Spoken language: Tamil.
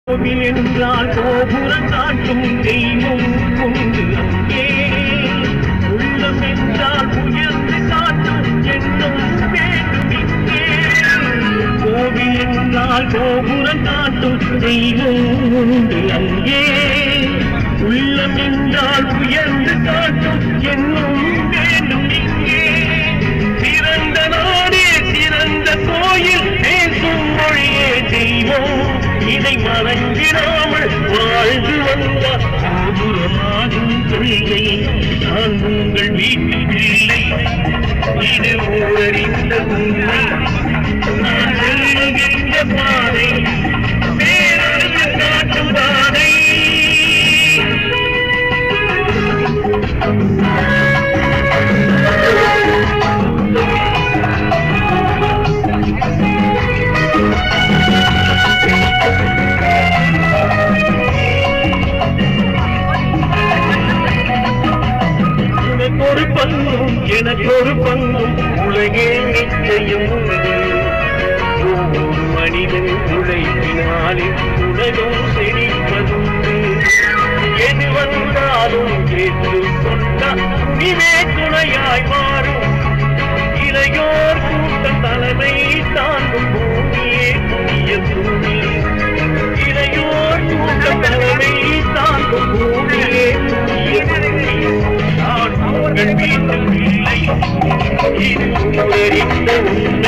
கோவில் என்றால் கோபுரம் காட்டும் தெய்வம் உண்டு அங்கே உள்ளம் என்றால் உயர்ந்து காட்டும் எண்ணம் வேண்டும் இங்கே கோவில் என்றால் கோபுரம் காட்டும் தெய்வம் உண்டு அங்கே உள்ளம் என்றால் உயர்ந்து காட்டும் எண்ணம் வேண்டும் இங்கே சிறந்த நாடே சிறந்த கோயில் பேசும் மொழியே தெய்வம் இதை மறந்திடாமல் வாழ்ந்து வந்த கோபுரமாகும் கொள்கை நான் உங்கள் வீட்டு பிள்ளை இது ஊரறிந்த உண்மை நான் செல்லுகின்ற பாதை பேரறிவு காட்டும் பாதை உனக்கு ஒரு பங்கும் எனக்கு ஒரு பங்கும் உலகே நிச்சயம் உண்டு ஒவ்வொரு மனிதன் உழைப்பினாலே உலகம் செழிப்பதுண்டு எது வந்தாலும் ஏற்றுக்கொண்டால் துணிவே துணையாய் மாறும் இளையோர் கூட்டம் தலைமை தாங்கும் பூமியே புதிய பூமி இளையோர் கூட்டம் தலைமை தாங்கும் பூமியே புதிய பூமி நான் உங்கள் வீட்டு பிள்ளை இது உங்களறிந்த உண்மை